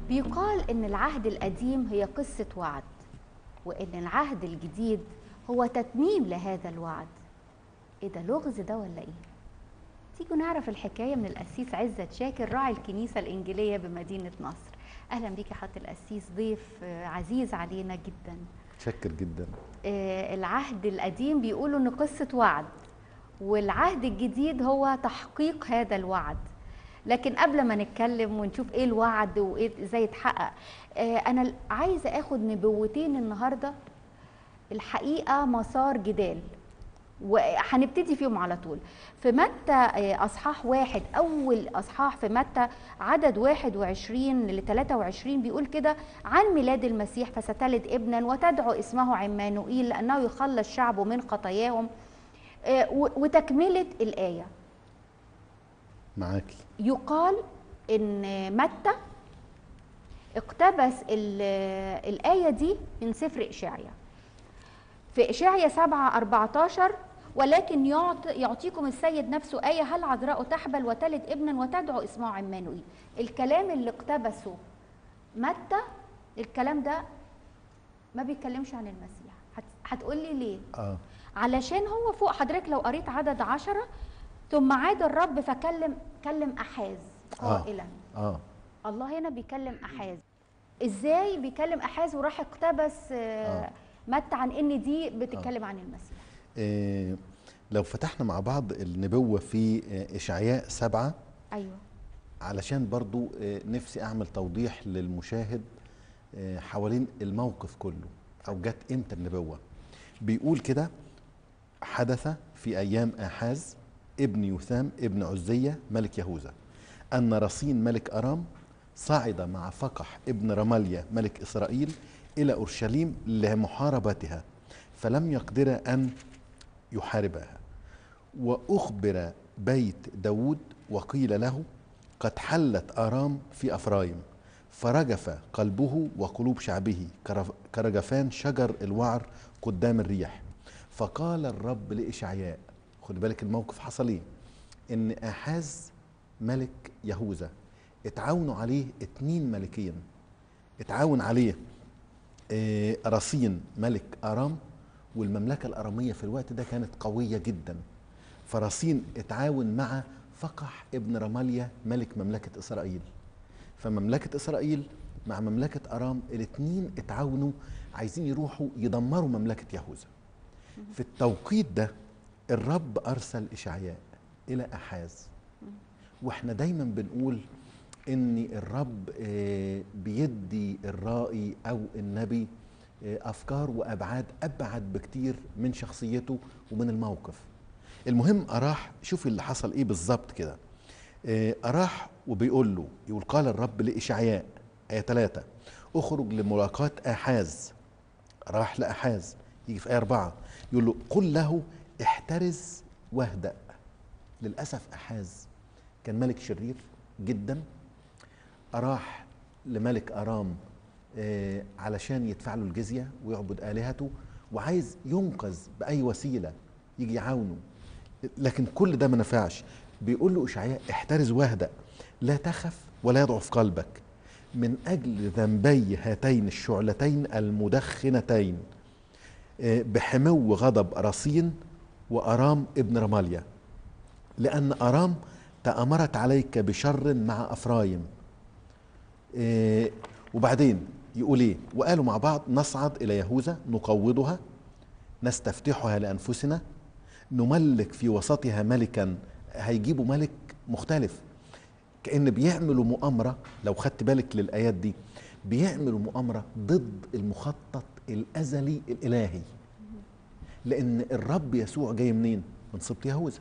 بيقال ان العهد القديم هي قصه وعد وان العهد الجديد هو تتميم لهذا الوعد ايه ده لغز ده ولا ايه تيجوا نعرف الحكايه من القسيس عزت شاكر راعي الكنيسه الانجيليه بمدينه نصر اهلا بيك يا حضره القسيس ضيف آه، عزيز علينا جدا شكر جدا آه، العهد القديم بيقولوا ان قصه وعد والعهد الجديد هو تحقيق هذا الوعد لكن قبل ما نتكلم ونشوف ايه الوعد وايه ازاي يتحقق آه، انا عايزه اخد نبوتين النهارده الحقيقه مسار جدال وهنبتدي فيهم على طول في متى آه، اصحاح واحد اول اصحاح في متى عدد 21 ل 23 بيقول كده عن ميلاد المسيح فستلد ابنا وتدعو اسمه عمانوئيل لانه يخلص شعبه من خطاياهم آه، و- وتكمله الايه معاكي يقال ان متى اقتبس ال- الآية دي من سفر إشعيا في إشعيا 7 14 ولكن يعط يعطيكم السيد نفسه آية هل عذراء تحبل وتلد ابنا وتدعو اسمه عمانوئيل الكلام اللي اقتبسه متى الكلام ده ما بيتكلمش عن المسيح هت- هتقولي ليه اه علشان هو فوق حضرتك لو قريت عدد عشرة ثم عاد الرب فكلم كلم أحاز آه. قائلا اه الله هنا بيكلم أحاز ازاي بيكلم أحاز وراح اقتبس آه. آه. متى عن ان دي بتتكلم عن المسيح إيه لو فتحنا مع بعض النبوة في آه، إشعياء سبعة ايوه علشان برضو آه، نفسي أعمل توضيح للمشاهد آه، حوالين الموقف كله أو جت إمتى النبوة بيقول كده حدث في أيام آحاز ابن يثام ابن عزية ملك يهوذا أن رصين ملك أرام صعد مع فقح ابن رماليا ملك إسرائيل إلى أورشليم لمحاربتها فلم يقدر أن يحاربها وأخبر بيت داود وقيل له قد حلت آرام في أفرايم فرجف قلبه وقلوب شعبه كرف- كرجفان شجر الوعر قدام الريح فقال الرب لإشعياء خد بالك الموقف حصل ايه ان آحاز ملك يهوذا اتعاونوا عليه اتنين ملكين اتعاون عليه آه، رصين ملك أرام والمملكة الأرامية في الوقت ده كانت قوية جدا فرصين اتعاون مع فقح ابن رماليا ملك مملكة إسرائيل فمملكة إسرائيل مع مملكة أرام الاتنين اتعاونوا عايزين يروحوا يدمروا مملكة يهوذا في التوقيت ده الرب أرسل إشعياء إلى أحاز واحنا دايما بنقول ان الرب آه، بيدي الرائي او النبي آه، افكار وابعاد ابعد بكتير من شخصيته ومن الموقف المهم اراح شوف اللي حصل ايه بالظبط كده آه، اراح وبيقول له يقول قال الرب لاشعياء ايه ثلاثة اخرج لملاقاة احاز راح لاحاز يجي في ايه أربعة يقول له قل له احترز واهدأ للأسف أحاز كان ملك شرير جدا أراح لملك أرام آه، علشان يدفع له الجزية ويعبد آلهته وعايز ينقذ بأي وسيلة يجي يعاونه لكن كل ده ما نفعش بيقول له إشعياء احترز واهدأ لا تخف ولا يضعف قلبك من أجل ذنبي هاتين الشعلتين المدخنتين آه، بحمو غضب رصين وأرام ابن رماليا لأن أرام تأمرت عليك بشر مع أفرايم إيه وبعدين يقول ايه وقالوا مع بعض نصعد إلى يهوذا نقوضها نستفتحها لأنفسنا نملك في وسطها ملكا هيجيبوا ملك مختلف كأن بيعملوا مؤامرة لو خدت بالك للآيات دي بيعملوا مؤامرة ضد المخطط الأزلي الإلهي لأن الرب يسوع جاي منين؟ من سبط يهوذا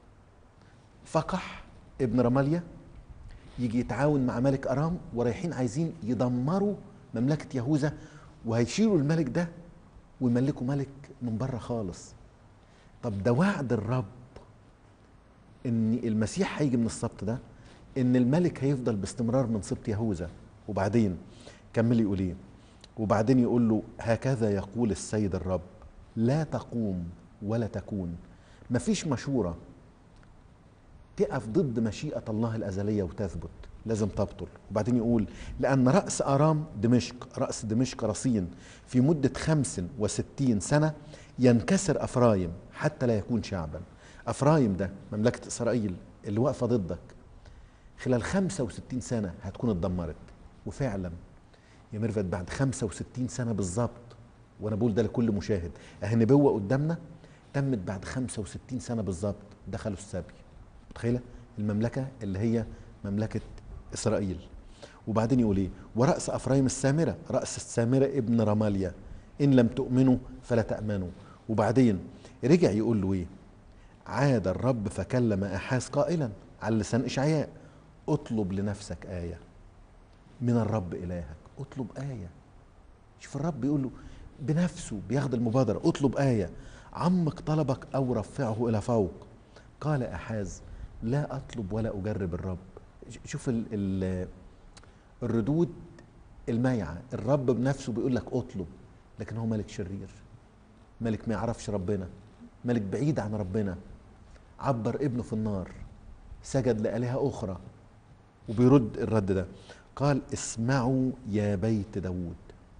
فقح ابن رماليا يجي يتعاون مع ملك ارام ورايحين عايزين يدمروا مملكه يهوذا وهيشيلوا الملك ده ويملكوا ملك من بره خالص طب ده وعد الرب ان المسيح هيجي من السبط ده ان الملك هيفضل باستمرار من سبط يهوذا وبعدين كمل يقول ايه وبعدين يقول له هكذا يقول السيد الرب لا تقوم ولا تكون مفيش مشوره تقف ضد مشيئة الله الأزلية وتثبت لازم تبطل وبعدين يقول لأن رأس أرام دمشق رأس دمشق رصين في مدة خمس وستين سنة ينكسر أفرايم حتى لا يكون شعبا أفرايم ده مملكة إسرائيل اللي واقفة ضدك خلال 65 سنة هتكون اتدمرت وفعلا يا ميرفت بعد 65 سنة بالظبط وأنا بقول ده لكل مشاهد أهي نبوة قدامنا تمت بعد 65 سنة بالظبط دخلوا السبي متخيلة المملكة اللي هي مملكة إسرائيل وبعدين يقول إيه ورأس أفرايم السامرة رأس السامرة ابن رماليا إن لم تؤمنوا فلا تأمنوا وبعدين رجع يقول له إيه عاد الرب فكلم أحاز قائلا على لسان إشعياء اطلب لنفسك آية من الرب إلهك اطلب آية شوف الرب بيقول له بنفسه بياخد المبادرة اطلب آية عمق طلبك أو رفعه إلى فوق قال أحاز لا أطلب ولا أجرب الرب شوف ال ال الردود المايعة الرب بنفسه بيقول لك اطلب لكن هو ملك شرير ملك ما يعرفش ربنا ملك بعيد عن ربنا عبر ابنه في النار سجد لآلهة أخرى وبيرد الرد ده قال اسمعوا يا بيت داود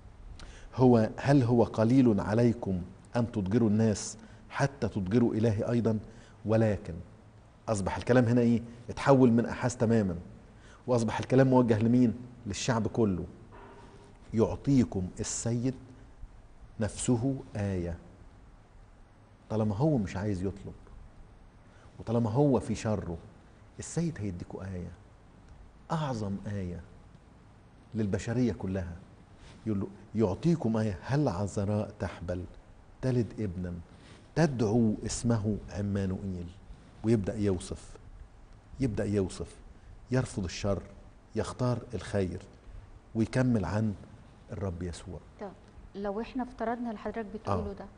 هو هل هو قليل عليكم أن تضجروا الناس حتى تضجروا إلهي أيضا ولكن أصبح الكلام هنا إيه اتحول من أحاس تماما وأصبح الكلام موجه لمين للشعب كله يعطيكم السيد نفسه آية طالما هو مش عايز يطلب وطالما هو في شره السيد هيديكوا آية أعظم آية للبشرية كلها يقول له يعطيكم آية هل عذراء تحبل تلد ابنا تدعو اسمه عمانوئيل ويبدأ يوصف يبدأ يوصف يرفض الشر يختار الخير ويكمل عن الرب يسوع طب لو احنا افترضنا اللي حضرتك بتقوله آه. ده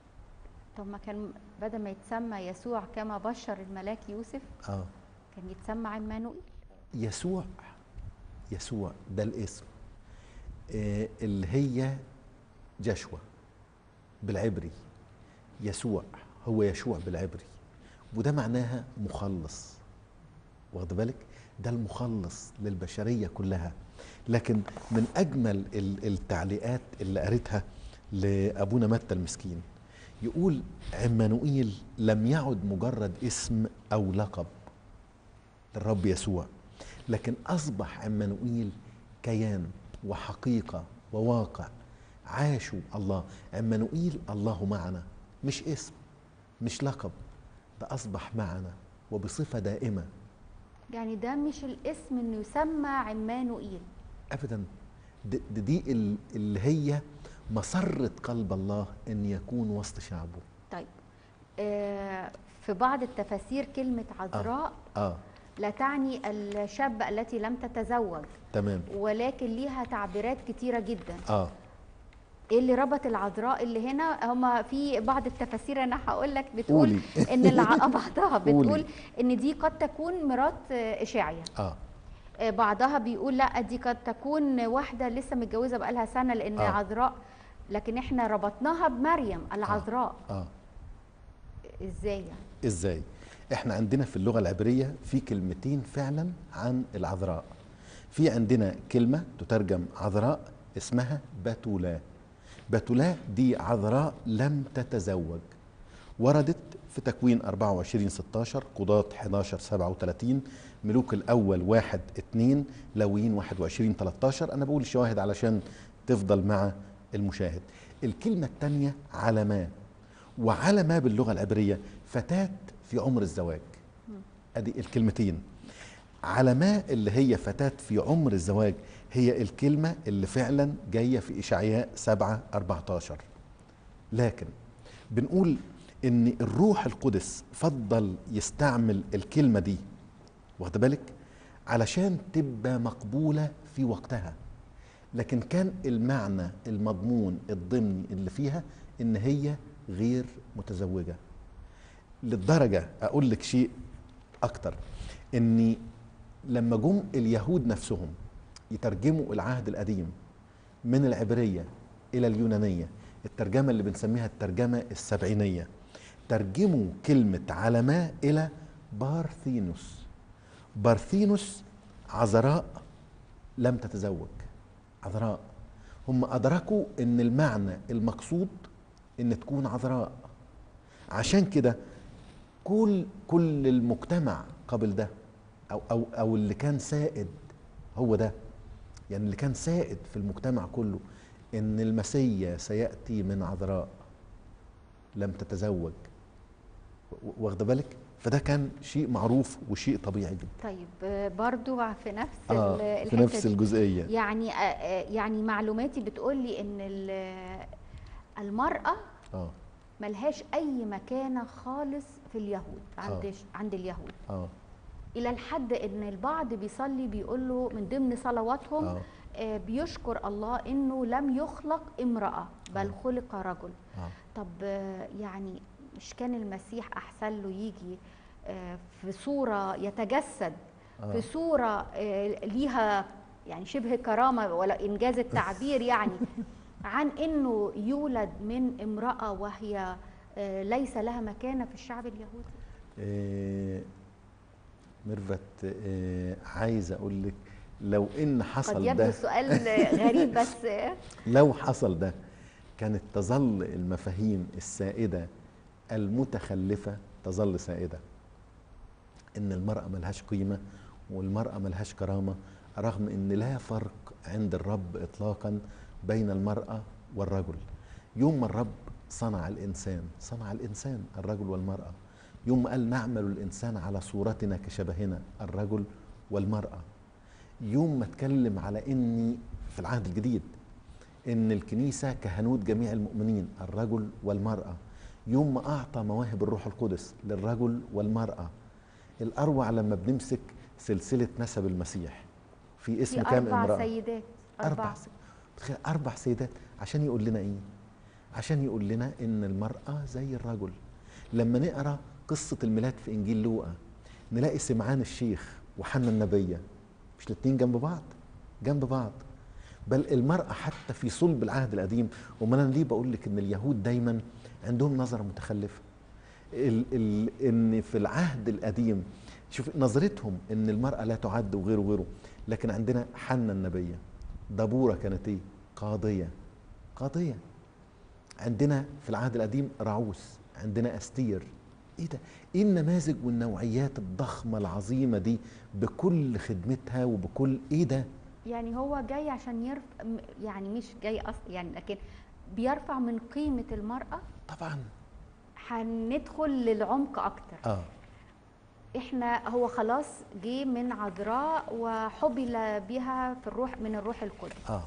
طب ما كان بدل ما يتسمى يسوع كما بشر الملاك يوسف اه كان يتسمى عمانوئيل يسوع يسوع ده الاسم آه اللي هي جشوة بالعبري يسوع هو يشوع بالعبري وده معناها مخلص واخد بالك ده المخلص للبشرية كلها لكن من أجمل ال- التعليقات اللي قريتها لأبونا متى المسكين يقول عمانوئيل لم يعد مجرد اسم أو لقب للرب يسوع لكن أصبح عمانوئيل كيان وحقيقة وواقع عاشوا الله عمانوئيل الله معنا مش اسم مش لقب ده أصبح معنا وبصفة دائمة يعني ده مش الاسم انه يسمى عمانوئيل ابدا دي, دي, دي ال- اللي هي مسرة قلب الله ان يكون وسط شعبه طيب آه في بعض التفاسير كلمة عذراء اه لا تعني الشابة التي لم تتزوج تمام ولكن ليها تعبيرات كتيرة جدا اه ايه اللي ربط العذراء اللي هنا هما في بعض التفاسير انا هقول لك بتقول قولي. ان الع... آه، بعضها بتقول قولي. ان دي قد تكون مرات آه، اشعيا اه آه، بعضها بيقول لا دي قد تكون واحده لسه متجوزه بقالها سنه لان آه. عذراء لكن احنا ربطناها بمريم العذراء اه ازاي يعني ازاي احنا عندنا في اللغه العبريه في كلمتين فعلا عن العذراء في عندنا كلمه تترجم عذراء اسمها بتولا بتولا دي عذراء لم تتزوج وردت في تكوين 24 16 قضاة 11 37 ملوك الأول 1 2 لويين 21 13 أنا بقول الشواهد علشان تفضل مع المشاهد الكلمة الثانية علما وعلما باللغة العبرية فتاة في عمر الزواج أدي الكلمتين علما اللي هي فتاة في عمر الزواج هي الكلمة اللي فعلا جاية في إشعياء 7 14 لكن بنقول ان الروح القدس فضل يستعمل الكلمه دي واخد بالك علشان تبقى مقبوله في وقتها لكن كان المعنى المضمون الضمني اللي فيها ان هي غير متزوجه للدرجه اقول لك شيء اكتر اني لما جم اليهود نفسهم يترجموا العهد القديم من العبريه الى اليونانيه الترجمه اللي بنسميها الترجمه السبعينيه ترجموا كلمه علماء الى بارثينوس بارثينوس عذراء لم تتزوج عذراء هم ادركوا ان المعنى المقصود ان تكون عذراء عشان كده كل كل المجتمع قبل ده او او او اللي كان سائد هو ده يعني اللي كان سائد في المجتمع كله ان المسيا سياتي من عذراء لم تتزوج و- واخده بالك فده كان شيء معروف وشيء طبيعي جدا طيب آه، برضو في نفس ال- اه في الحتة نفس دي. الجزئيه يعني آه، آه، يعني معلوماتي بتقول لي ان ال- المرأة اه ملهاش اي مكانة خالص في اليهود عند آه. ش- عند اليهود اه الى الحد ان البعض بيصلي بيقول له من ضمن صلواتهم اه آه، بيشكر الله انه لم يخلق امرأة بل آه. خلق رجل اه طب آه، يعني مش كان المسيح احسن له يجي آه، في صورة يتجسد آه. في صورة آه، ليها يعني شبه كرامة ولا إنجاز التعبير يعني عن إنه يولد من امرأة وهي آه، ليس لها مكانة في الشعب اليهودي آه، ميرفت آه، عايز اقول لك لو ان قد حصل يبدو ده السؤال غريب بس آه، لو حصل ده كانت تظل المفاهيم السائده المتخلفه تظل سائده ان المراه ملهاش قيمه والمراه ملهاش كرامه رغم ان لا فرق عند الرب اطلاقا بين المراه والرجل يوم ما الرب صنع الانسان صنع الانسان الرجل والمراه يوم ما قال نعمل الانسان على صورتنا كشبهنا الرجل والمراه يوم ما اتكلم على اني في العهد الجديد ان الكنيسه كهنوت جميع المؤمنين الرجل والمراه يوم ما اعطى مواهب الروح القدس للرجل والمراه الاروع لما بنمسك سلسله نسب المسيح في اسم في كام أربع امراه سيدات اربع س- تخيل اربع سيدات عشان يقول لنا ايه عشان يقول لنا ان المراه زي الرجل لما نقرا قصه الميلاد في انجيل لوقا نلاقي سمعان الشيخ وحنا النبيه مش الاتنين جنب بعض جنب بعض بل المرأة حتى في صلب العهد القديم وما أنا ليه بقول لك إن اليهود دايما عندهم نظرة متخلفة ال ال إن في العهد القديم شوف نظرتهم إن المرأة لا تعد وغيره وغيره لكن عندنا حنا النبية دبورة كانت إيه؟ قاضية قاضية عندنا في العهد القديم رعوس عندنا أستير ايه ده ايه النماذج والنوعيات الضخمه العظيمه دي بكل خدمتها وبكل ايه ده يعني هو جاي عشان يرفع يعني مش جاي أصلا يعني لكن بيرفع من قيمة المرأة طبعا هندخل للعمق أكتر اه احنا هو خلاص جه من عذراء وحبل بها في الروح من الروح القدس اه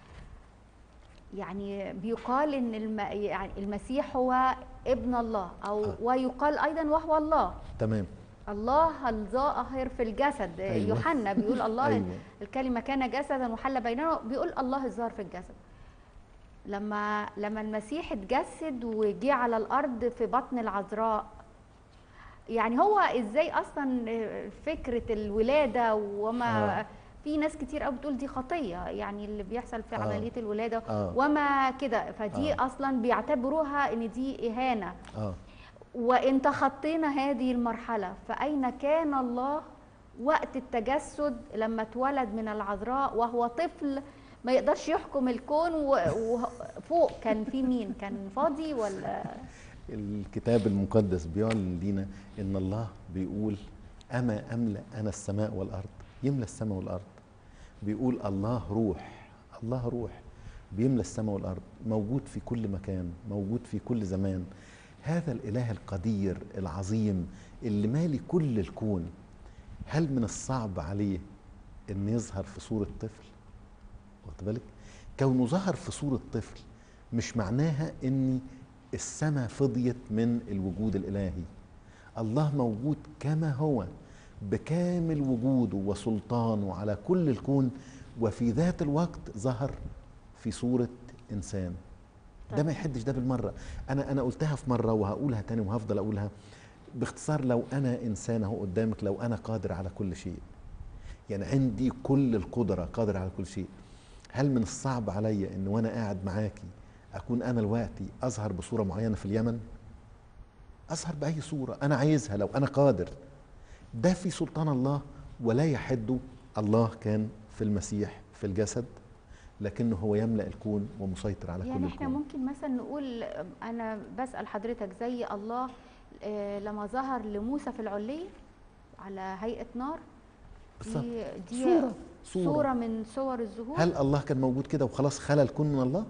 يعني بيقال ان الم... يعني المسيح هو ابن الله او آه. ويقال ايضا وهو الله تمام الله الظاهر في الجسد أيوة. يوحنا بيقول الله أيوة. الكلمه كان جسدا وحل بيننا بيقول الله الظاهر في الجسد لما لما المسيح اتجسد وجي على الارض في بطن العذراء يعني هو ازاي اصلا فكره الولاده وما آه. في ناس كتير قوي بتقول دي خطيه يعني اللي بيحصل في آه. عمليه الولاده آه. وما كده فدي آه. اصلا بيعتبروها ان دي اهانه اه وان تخطينا هذه المرحله فاين كان الله وقت التجسد لما اتولد من العذراء وهو طفل ما يقدرش يحكم الكون و- وفوق كان في مين كان فاضي ولا الكتاب المقدس بيعلن لينا ان الله بيقول اما املا انا السماء والارض يملى السماء والارض بيقول الله روح الله روح بيملى السماء والارض موجود في كل مكان موجود في كل زمان هذا الاله القدير العظيم اللي مالي كل الكون هل من الصعب عليه ان يظهر في صوره طفل واخد بالك كونه ظهر في صوره طفل مش معناها ان السماء فضيت من الوجود الالهي الله موجود كما هو بكامل وجوده وسلطانه على كل الكون وفي ذات الوقت ظهر في صوره انسان ده ما يحدش ده بالمره انا انا قلتها في مره وهقولها تاني وهفضل اقولها باختصار لو انا انسان اهو قدامك لو انا قادر على كل شيء يعني عندي كل القدره قادر على كل شيء هل من الصعب عليا ان وانا قاعد معاكي اكون انا دلوقتي اظهر بصوره معينه في اليمن اظهر باي صوره انا عايزها لو انا قادر ده في سلطان الله ولا يحد الله كان في المسيح في الجسد لكنه هو يملا الكون ومسيطر على يعني كل احنا الكون ممكن مثلا نقول انا بسال حضرتك زي الله آه، لما ظهر لموسى في العليه على هيئه نار بالظبط. دي دي صورة. صورة, صورة. صورة من صور الظهور هل الله كان موجود كده وخلاص خلى الكون من الله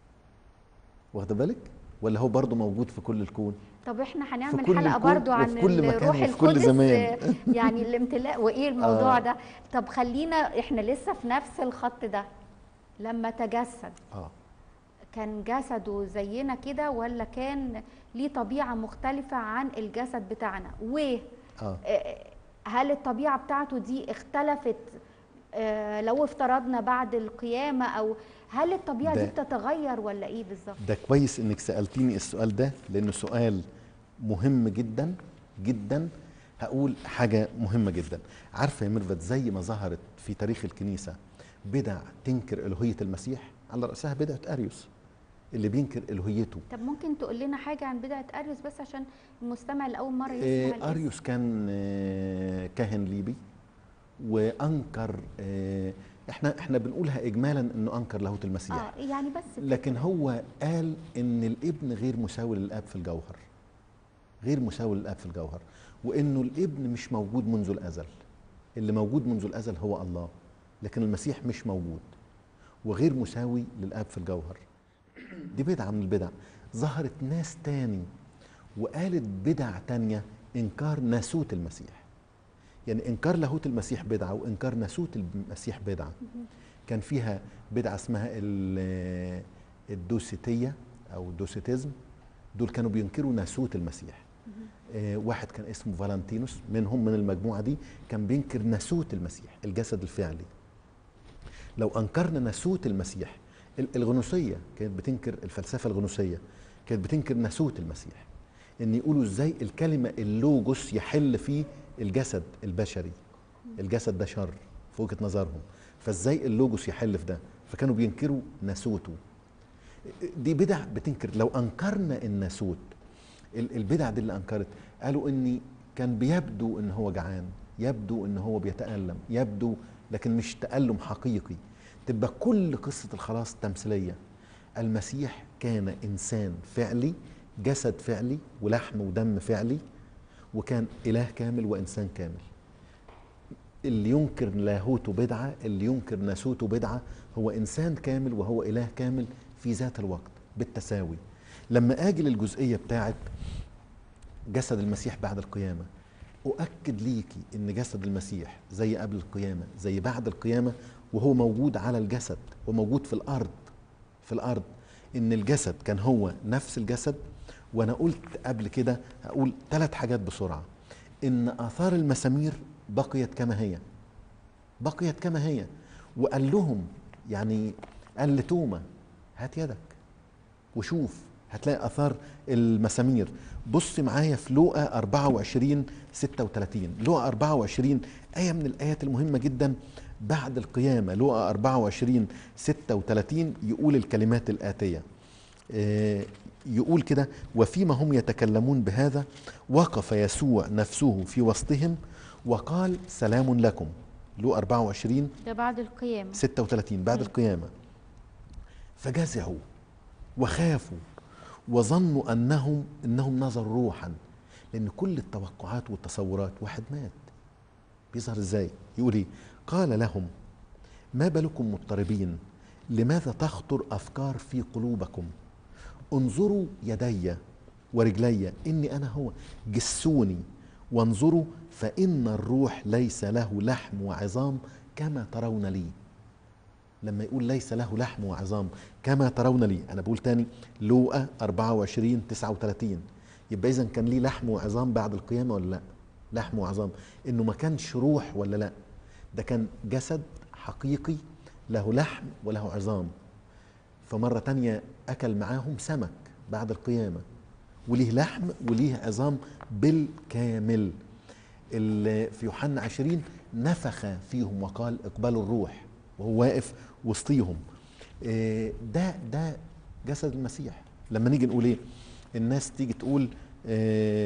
واخد بالك ولا هو برضه موجود في كل الكون طب احنا هنعمل كل حلقه الكون برضو عن وفي كل مكان الروح وفي كل القدس زمان. آه، يعني الامتلاء وايه الموضوع آه. ده طب خلينا احنا لسه في نفس الخط ده لما تجسد اه كان جسده زينا كده ولا كان ليه طبيعه مختلفه عن الجسد بتاعنا و اه آه، هل الطبيعه بتاعته دي اختلفت آه، لو افترضنا بعد القيامه او هل الطبيعه دي ده- بتتغير ولا ايه بالظبط ده كويس انك سالتيني السؤال ده لانه سؤال مهم جدا جدا هقول حاجه مهمه جدا عارفه يا ميرفت زي ما ظهرت في تاريخ الكنيسه بدع تنكر الوهيه المسيح على راسها بدعه اريوس اللي بينكر الوهيته طب ممكن تقول لنا حاجه عن بدعه اريوس بس عشان المستمع لاول مره يسمع آه، الاسم. اريوس كان آه، كاهن ليبي وانكر آه، احنا احنا بنقولها اجمالا انه انكر لاهوت المسيح اه يعني بس كده. لكن هو قال ان الابن غير مساوي للاب في الجوهر غير مساوي للاب في الجوهر وانه الابن مش موجود منذ الازل اللي موجود منذ الازل هو الله لكن المسيح مش موجود وغير مساوي للاب في الجوهر دي بدعه من البدع ظهرت ناس تاني وقالت بدع تانية انكار ناسوت المسيح يعني انكار لاهوت المسيح بدعه وانكار ناسوت المسيح بدعه كان فيها بدعه اسمها ال- الدوسيتيه او الدوسيتيزم دول كانوا بينكروا ناسوت المسيح آه، واحد كان اسمه فالنتينوس منهم من المجموعه دي كان بينكر ناسوت المسيح الجسد الفعلي لو انكرنا ناسوت المسيح ال- الغنوصيه كانت بتنكر الفلسفه الغنوصيه كانت بتنكر ناسوت المسيح ان يقولوا ازاي الكلمه اللوجوس يحل فيه الجسد البشري الجسد ده شر في وجهه نظرهم فازاي اللوجوس يحل في ده فكانوا بينكروا ناسوته دي بدع بتنكر لو انكرنا الناسوت ال- البدع دي اللي انكرت قالوا اني كان بيبدو ان هو جعان يبدو ان هو بيتالم يبدو لكن مش تالم حقيقي تبقى كل قصه الخلاص تمثيليه المسيح كان انسان فعلي جسد فعلي ولحم ودم فعلي وكان اله كامل وانسان كامل اللي ينكر لاهوته بدعه اللي ينكر ناسوته بدعه هو انسان كامل وهو اله كامل في ذات الوقت بالتساوي لما اجي للجزئيه بتاعت جسد المسيح بعد القيامه اؤكد ليكي ان جسد المسيح زي قبل القيامه زي بعد القيامه وهو موجود على الجسد وموجود في الارض في الارض ان الجسد كان هو نفس الجسد وانا قلت قبل كده هقول ثلاث حاجات بسرعه ان اثار المسامير بقيت كما هي بقيت كما هي وقال لهم يعني قال لتوما هات يدك وشوف هتلاقي اثار المسامير بص معايا في لوقا 24 36 لوقا 24 ايه من الايات المهمه جدا بعد القيامه لوقا 24 36 يقول الكلمات الاتيه آه، يقول كده وفيما هم يتكلمون بهذا وقف يسوع نفسه في وسطهم وقال سلام لكم لوقا 24 ده بعد القيامه 36 بعد مم. القيامة فجزعوا وخافوا وظنوا أنهم أنهم نظروا روحا لأن كل التوقعات والتصورات واحد مات بيظهر إزاي يقول إيه قال لهم ما بالكم مضطربين لماذا تخطر أفكار في قلوبكم انظروا يدي ورجلي إني أنا هو جسوني وانظروا فإن الروح ليس له لحم وعظام كما ترون لي لما يقول ليس له لحم وعظام كما ترون لي انا بقول تاني لوقا 24 39 يبقى اذا كان ليه لحم وعظام بعد القيامه ولا لا لحم وعظام انه ما كانش روح ولا لا ده كان جسد حقيقي له لحم وله عظام فمرة تانية أكل معاهم سمك بعد القيامة وليه لحم وليه عظام بالكامل ال- في يوحنا عشرين نفخ فيهم وقال اقبلوا الروح وهو واقف وسطيهم إيه، ده ده جسد المسيح لما نيجي نقول ايه الناس تيجي تقول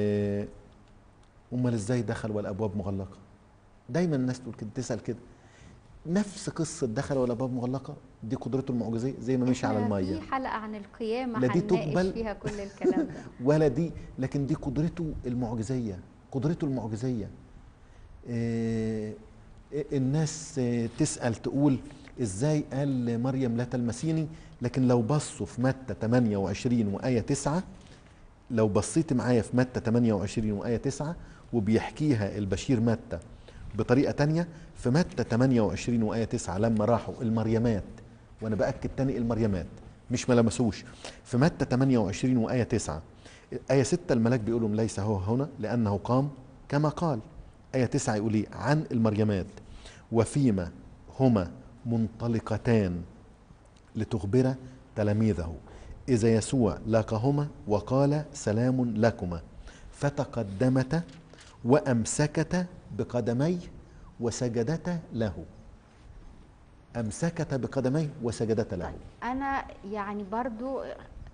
إيه، امال ازاي دخل والابواب مغلقه دايما الناس تقول كده تسال كده نفس قصه دخل ولا باب مغلقه دي قدرته المعجزيه زي ما مشي على إحنا الميه في حلقه عن القيامه لا دي هنناقش تقبل. فيها كل الكلام ده ولا دي لكن دي قدرته المعجزيه قدرته المعجزيه آه، الناس آه، تسال تقول ازاي قال مريم لا تلمسيني لكن لو بصوا في متى 28 وايه 9 لو بصيت معايا في متى 28 وايه 9 وبيحكيها البشير متى بطريقه تانية في متى 28 وايه 9 لما راحوا المريمات وانا باكد تاني المريمات مش ما لمسوش في متى 28 وايه 9 ايه 6 الملاك بيقول لهم ليس هو هنا لانه قام كما قال ايه 9 يقول ايه عن المريمات وفيما هما منطلقتان لتخبر تلاميذه إذا يسوع لاقاهما وقال سلام لكما فتقدمتا وأمسكتا بقدميه وسجدتا له أمسكتا بقدميه وسجدتا له انا يعني برضو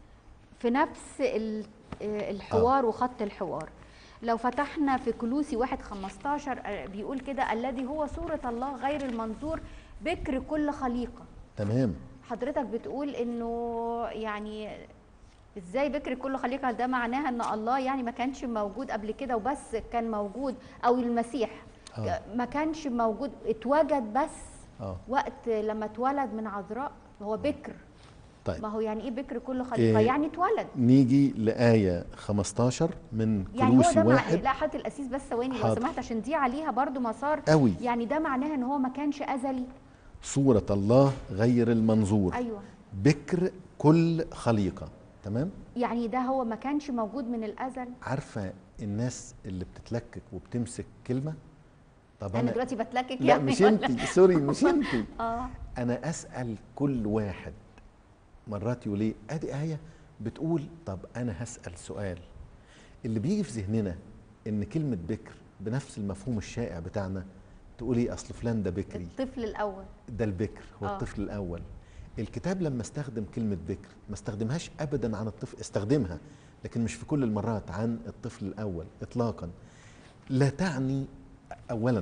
في نفس ال- الحوار وخط الحوار لو فتحنا في كلوسي واحد 15 آه، بيقول كده الذي هو صورة الله غير المنظور بكر كل خليقة تمام حضرتك بتقول انه يعني ازاي بكر كل خليقة ده معناها ان الله يعني ما كانش موجود قبل كده وبس كان موجود او المسيح آه. ما كانش موجود اتوجد بس آه. وقت لما اتولد من عذراء هو بكر طيب ما هو يعني ايه بكر كل خليقه إيه، يعني اتولد نيجي لآية 15 من يعني هو كلوسي ده مع... واحد لا حضرتك الاسيس بس ثواني لو حاضر. سمحت عشان دي عليها برضو مسار قوي يعني ده معناها ان هو ما كانش ازلي صورة الله غير المنظور ايوه بكر كل خليقة تمام يعني ده هو ما كانش موجود من الازل عارفة الناس اللي بتتلكك وبتمسك كلمة طب انا أنا دلوقتي بتلكك لا يعني مش ولا- انت سوري مش انت اه انا اسال كل واحد مرات يقول ايه ادي ايه بتقول طب انا هسال سؤال اللي بيجي في ذهننا ان كلمه بكر بنفس المفهوم الشائع بتاعنا تقولي اصل فلان ده بكري الطفل الاول ده البكر هو آه. الطفل الاول الكتاب لما استخدم كلمه بكر ما استخدمهاش ابدا عن الطفل استخدمها لكن مش في كل المرات عن الطفل الاول اطلاقا لا تعني اولا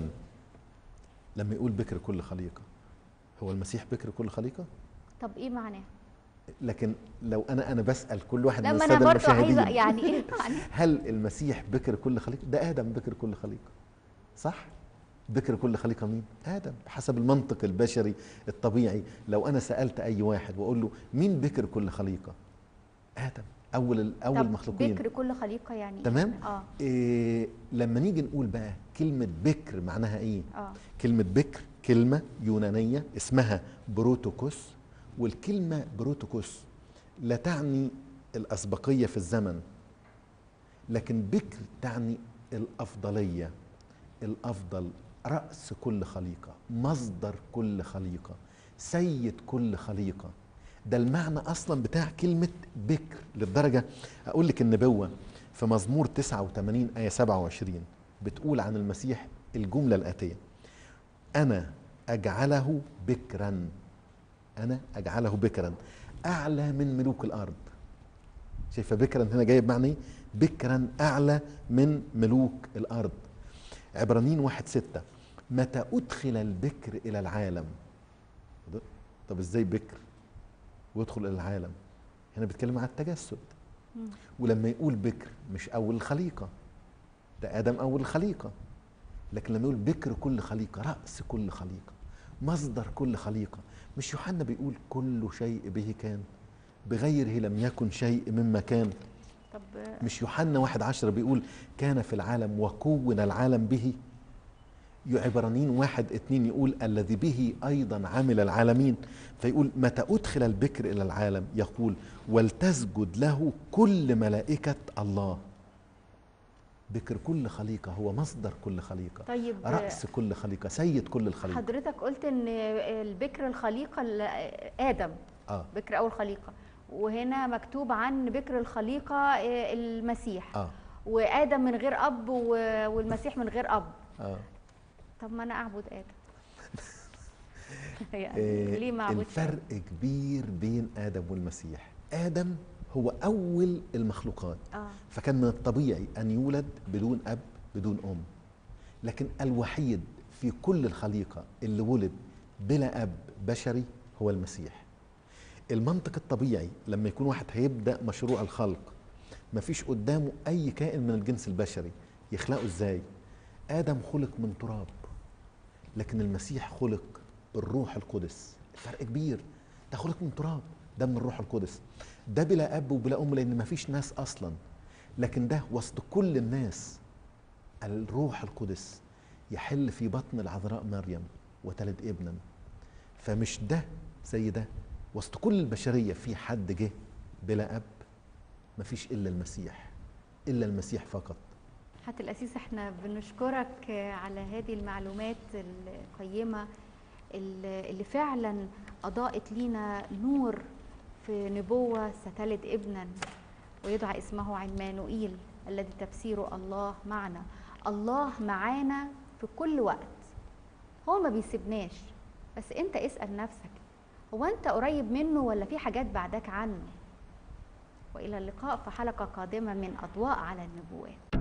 لما يقول بكر كل خليقه هو المسيح بكر كل خليقه طب ايه معناه لكن لو انا انا بسال كل واحد من لما انا الساده برضو عايزه المشاهدين يعني ايه معناه هل المسيح بكر كل خليقه ده ادم بكر كل خليقه صح بكر كل خليقه مين ادم حسب المنطق البشري الطبيعي لو انا سالت اي واحد واقول له مين بكر كل خليقه ادم اول ال- اول طب مخلوقين بكر كل خليقه يعني إيه؟ تمام اه إيه لما نيجي نقول بقى كلمه بكر معناها ايه اه كلمة بكر كلمة يونانية اسمها بروتوكوس والكلمة بروتوكوس لا تعني الأسبقية في الزمن لكن بكر تعني الأفضلية الأفضل رأس كل خليقة مصدر كل خليقة سيد كل خليقة ده المعنى أصلا بتاع كلمة بكر للدرجة أقول لك النبوة في مزمور 89 آية 27 بتقول عن المسيح الجملة الآتية أنا أجعله بكرا أنا أجعله بكرا أعلى من ملوك الأرض شايفة بكرا هنا جايب معنى إيه؟ بكرا أعلى من ملوك الأرض عبرانيين واحد ستة متى أدخل البكر إلى العالم ده- طب إزاي بكر ويدخل إلى العالم هنا بيتكلم عن التجسد مم. ولما يقول بكر مش أول الخليقة ده آدم أول الخليقة لكن لما يقول بكر كل خليقة رأس كل خليقة مصدر كل خليقة مش يوحنا بيقول كل شيء به كان بغيره لم يكن شيء مما كان طب مش يوحنا واحد عشرة بيقول كان في العالم وكون العالم به عبرانيين واحد اتنين يقول الذي به أيضا عمل العالمين فيقول متى أدخل البكر إلى العالم يقول ولتسجد له كل ملائكة الله بكر كل خليقة هو مصدر كل خليقة طيب رأس كل خليقة سيد كل الخليقة حضرتك قلت ان البكر الخليقه ال- ادم آه بكر اول خليقه وهنا مكتوب عن بكر الخليقه آه، المسيح آه وادم من غير اب و- والمسيح من غير اب آه طب ما انا اعبد ادم يعني إيه، ليه ما اعبدش الفرق كبير بين آدم والمسيح آدم هو أول المخلوقات اه فكان من الطبيعي أن يولد بدون أب بدون أم لكن الوحيد في كل الخليقة اللي ولد بلا اب بشري هو المسيح المنطق الطبيعي لما يكون واحد هيبدا مشروع الخلق مفيش قدامه اي كائن من الجنس البشري يخلقه ازاي ادم خلق من تراب لكن المسيح خلق بالروح القدس فرق كبير ده خلق من تراب ده من الروح القدس ده بلا اب وبلا ام لان مفيش ناس اصلا لكن ده وسط كل الناس الروح القدس يحل في بطن العذراء مريم وتلد ابنا فمش ده زي ده وسط كل البشريه في حد جه بلا اب مفيش الا المسيح الا المسيح فقط حتى الأسيس احنا بنشكرك على هذه المعلومات القيمة اللي اللي فعلا أضاءت لينا نور في نبوة ستلد ابنا ويدعى اسمه عمانوئيل الذي تفسيره الله معنا الله معانا في كل وقت هو ما بيسيبناش بس انت اسأل نفسك هو انت قريب منه ولا في حاجات بعدك عنه والى اللقاء في حلقة قادمة من أضواء على النبوات